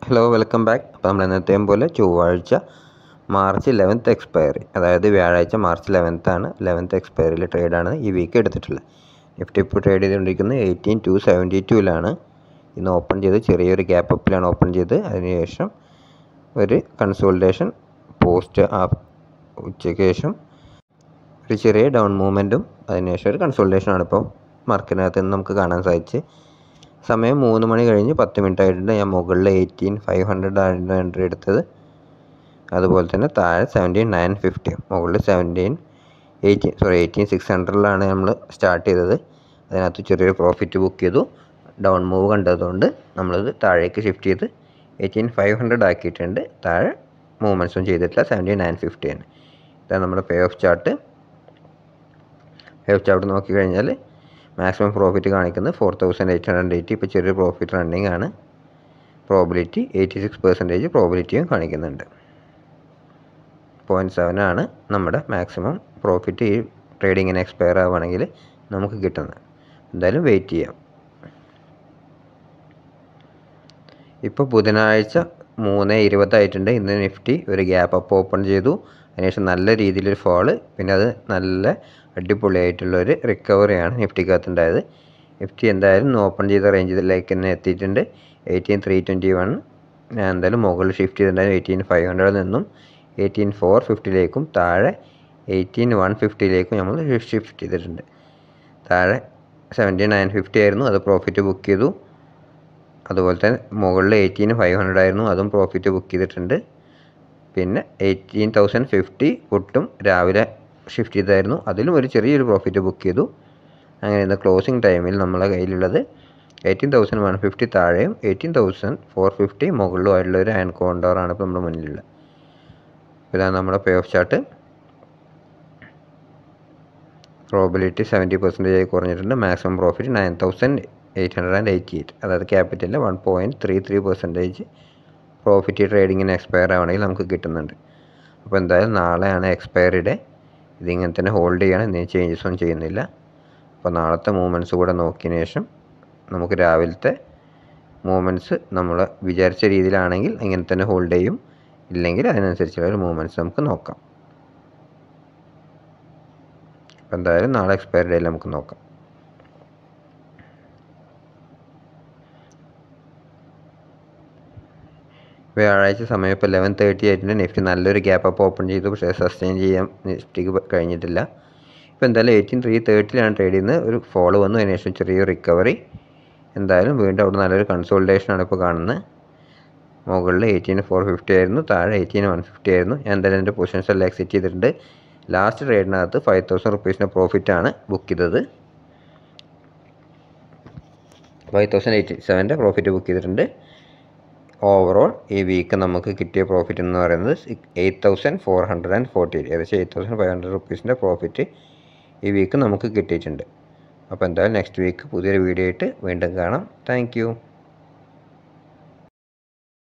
hello welcome back അപ്പോൾ നമ്മൾ എന്നത്തെയും പോലെ ചൊവ്വാഴ്ച മാർച്ച് ലെവൻത്ത് എക്സ്പയറി അതായത് വ്യാഴാഴ്ച മാർച്ച് ലെവൻത്താണ് ലെവൻത്ത് എക്സ്പയറിയിൽ ട്രേഡാണ് ഈ വീക്ക് എടുത്തിട്ടുള്ളത് നിഫ്റ്റി ഇപ്പോൾ ട്രേഡ് ചെയ്തുകൊണ്ടിരിക്കുന്നത് എയ്റ്റീൻ ടു സെവൻറ്റി ടുവിലാണ് ഇന്ന് ഓപ്പൺ ചെയ്ത് ചെറിയൊരു ഗ്യാപ്പ് അപ്പിലാണ് ഓപ്പൺ ചെയ്ത് അതിനുശേഷം ഒരു കൺസോൾട്ടേഷൻ പോസ്റ്റ് ആ ഉച്ചയ്ക്ക് ശേഷം ഒരു ചെറിയ ഡൗൺ മൂവ്മെൻറ്റും അതിനുശേഷം ഒരു കൺസോൾട്ടേഷനാണ് ഇപ്പോൾ മാർക്കറ്റിനകത്ത് നിന്ന് നമുക്ക് കാണാൻ സാധിച്ച് സമയം മൂന്ന് മണി കഴിഞ്ഞ് പത്ത് മിനിറ്റ് ആയിട്ടുണ്ട് ഞാൻ മുകളിൽ എയ്റ്റീൻ ഫൈവ് ഹൺഡ്രഡ് ആണ് എൻട്രി എടുത്തത് അതുപോലെ തന്നെ താഴെ സെവൻറ്റീൻ നയൻ ഫിഫ്റ്റി മുകളിൽ seventeen eighteen sorry eighteen six ഹൺഡ്രഡിലാണ് നമ്മൾ സ്റ്റാർട്ട് ചെയ്തത് അതിനകത്ത് ചെറിയൊരു പ്രോഫിറ്റ് ബുക്ക് ചെയ്തു ഡൗൺ മൂവ് കണ്ടതുകൊണ്ട് നമ്മളത് താഴേക്ക് ഷിഫ്റ്റ് ചെയ്ത് എയ്റ്റീൻ ഫൈവ് ഹൺഡ്രഡ് ആക്കിയിട്ടുണ്ട് താഴെ മൂവ്മെൻറ്റ്സും ചെയ്തിട്ടില്ല സെവൻറ്റീൻ നയൻ ഫിഫ്റ്റി ആണ് ഇതാണ് നമ്മുടെ pay off chart pay off chart നോക്കിക്കഴിഞ്ഞാൽ മാക്സിമം പ്രോഫിറ്റ് കാണിക്കുന്നത് four thousand eight hundred eighty ഇപ്പോൾ ചെറിയൊരു പ്രോഫിറ്റ് റണ്ണിങ് ആണ് പ്രോബിലിറ്റി എയ്റ്റി സിക്സ് പെർസെൻറ്റേജ് പ്രോബിലിറ്റിയും കാണിക്കുന്നുണ്ട് പോയിൻറ്റ് സെവൻ ആണ് നമ്മുടെ മാക്സിമം പ്രോഫിറ്റ് ഈ ട്രേഡിങ്ങിന് എക്സ്പയർ ആവുകയാണെങ്കിൽ നമുക്ക് കിട്ടുന്നത് എന്തായാലും വെയിറ്റ് ചെയ്യാം ഇപ്പോൾ ബുധനാഴ്ച മൂന്ന് ഇരുപതായിട്ടുണ്ട് ഇന്ന് നിഫ്റ്റി ഒരു ഗ്യാപ്പ് അപ്പ് ഓപ്പൺ ചെയ്തു അതിനുശേഷം നല്ല രീതിയിലൊരു ഫോള് പിന്നെ അത് നല്ല അടിപൊളിയായിട്ടുള്ളൊരു റിക്കവറിയാണ് നിഫ്റ്റിക്കകത്തുണ്ടായത് നിഫ്റ്റി എന്തായാലും ഓപ്പൺ ചെയ്ത റേഞ്ചിലേക്ക് തന്നെ എത്തിയിട്ടുണ്ട് എയ്റ്റീൻ ത്രീ ട്വൻറ്റി വൺ ഞാൻ എന്തായാലും മുകളിൽ ഷിഫ്റ്റ് ചെയ്തിട്ടുണ്ടായിരുന്നു എയ്റ്റീൻ ഫൈവ് ഹൺഡ്രഡിൽ നിന്നും എയ്റ്റീൻ ഫോർ ഫിഫ്റ്റിയിലേക്കും താഴെ എയ്റ്റീൻ വൺ ഫിഫ്റ്റിയിലേക്കും നമ്മൾ ഷിഫ്റ്റ് ചെയ്തിട്ടുണ്ട് താഴെ സെവൻറ്റീൻ നയൻ ഫിഫ്റ്റി ആയിരുന്നു അത് പ്രോഫിറ്റ് ബുക്ക് ചെയ്തു അതുപോലെ തന്നെ മുകളിൽ എയ്റ്റീൻ ഫൈവ് ഹൺഡ്രഡ് ആയിരുന്നു അതും പ്രോഫിറ്റ് ബുക്ക് ചെയ്തിട്ടുണ്ട് പിന്നെ എയ്റ്റീൻ തൗസൻഡ് ഫിഫ്റ്റി പുട്ടും രാവിലെ ഷിഫ്റ്റ് ചെയ്തായിരുന്നു അതിലും ഒരു ചെറിയൊരു പ്രോഫിറ്റ് ബുക്ക് ചെയ്തു അങ്ങനെ ഇന്ന് ക്ലോസിംഗ് ടൈമിൽ നമ്മളെ കയ്യിലുള്ളത് എയ്റ്റീൻ തൗസൻഡ് വൺ ഫിഫ്റ്റി താഴെയും എയ്റ്റീൻ തൗസൻഡ് ഫോർ ഫിഫ്റ്റി മുകളിലും ആയിട്ടുള്ള ഒരു അയൺ കോണ്ടോറാണ് ഇപ്പോൾ നമ്മുടെ മുന്നിലുള്ളത് ഇതാണ് നമ്മുടെ pay off chart probability seventy percentage ആയി കുറഞ്ഞിട്ടുണ്ട് maximum profit nine thousand eight hundred and eighty eight അതായത് ക്യാപിറ്റലിൽ one point three three percentage profit ട്രേഡിങ്ങിന് എക്സ്പയർ ആവണമെങ്കിൽ നമുക്ക് കിട്ടുന്നുണ്ട് അപ്പോൾ എന്തായാലും നാളെയാണ് എക്സ്പയറി ഡേ ഇതിങ്ങനെ തന്നെ ഹോൾഡ് ചെയ്യണം ഇനി ചേഞ്ചസ് ഒന്നും ചെയ്യുന്നില്ല അപ്പോൾ നാളത്തെ മൂവ്മെൻറ്റ്സ് കൂടെ നോക്കിയതിന് ശേഷം നമുക്ക് രാവിലത്തെ മൂവ്മെൻറ്റ്സ് നമ്മൾ വിചാരിച്ച രീതിയിലാണെങ്കിൽ ഇങ്ങനെ തന്നെ ഹോൾഡ് ചെയ്യും ഇല്ലെങ്കിൽ അതിനനുസരിച്ചുള്ള ഒരു മൂവ്മെൻറ്റ്സ് നമുക്ക് നോക്കാം അപ്പോൾ എന്തായാലും നാളെ എക്സ്പയറി ഡേയിൽ നമുക്ക് നോക്കാം വ്യാഴാഴ്ച സമയം ഇപ്പോൾ ലെവൻ തേർട്ടി ആയിട്ടുണ്ട് നിഫ്റ്റി നല്ലൊരു ഗ്യാപ്പ് അപ്പ് ഓപ്പൺ ചെയ്തു പക്ഷേ സസ്റ്റെയിൻ ചെയ്യാൻ നിഫ്റ്റിക്ക് കഴിഞ്ഞിട്ടില്ല ഇപ്പോൾ എന്തായാലും എയ്റ്റീൻ ത്രീ തേർട്ടിയിലാണ് ട്രേഡ് ചെയ്യുന്നത് ഒരു ഫോളോ വന്നു അതിന് ശേഷം ചെറിയൊരു റിക്കവറി എന്തായാലും വീണ്ടും അവിടെ നല്ലൊരു കൺസോൾട്ടേഷനാണ് ഇപ്പോൾ കാണുന്നത് മുകളിൽ എയ്റ്റീൻ ഫോർ ഫിഫ്റ്റി ആയിരുന്നു താഴെ എയ്റ്റീൻ വൺ ഫിഫ്റ്റി ആയിരുന്നു ഞാൻ എന്തായാലും എൻ്റെ പൊസിഷൻസ് എല്ലാം എക്സിറ്റ് ചെയ്തിട്ടുണ്ട് ലാസ്റ്റ് ട്രേഡിനകത്ത് ഫൈവ് തൗസൻഡ് റുപ്പീസിൻ്റെ പ്രോഫിറ്റാണ് ബുക്ക് ചെയ്തത് ഫൈവ് തൗസൻഡ് എയ്റ്റി സെവൻ്റെ പ്രോഫിറ്റ് ബുക്ക് ചെയ്തിട്ടുണ്ട് ഓവറോൾ ഈ വീക്ക് നമുക്ക് കിട്ടിയ പ്രോഫിറ്റ് എന്ന് പറയുന്നത് eight thousand four hundred and forty eight ഏകദേശം എയ്റ്റ് തൗസൻഡ് ഫൈവ് ഹൺഡ്രഡ് റുപ്പീസിൻ്റെ പ്രോഫിറ്റ് ഈ വീക്ക് നമുക്ക് കിട്ടിയിട്ടുണ്ട് അപ്പോൾ എന്തായാലും നെക്സ്റ്റ് വീക്ക് പുതിയൊരു വീഡിയോ ആയിട്ട് വീണ്ടും കാണാം താങ്ക്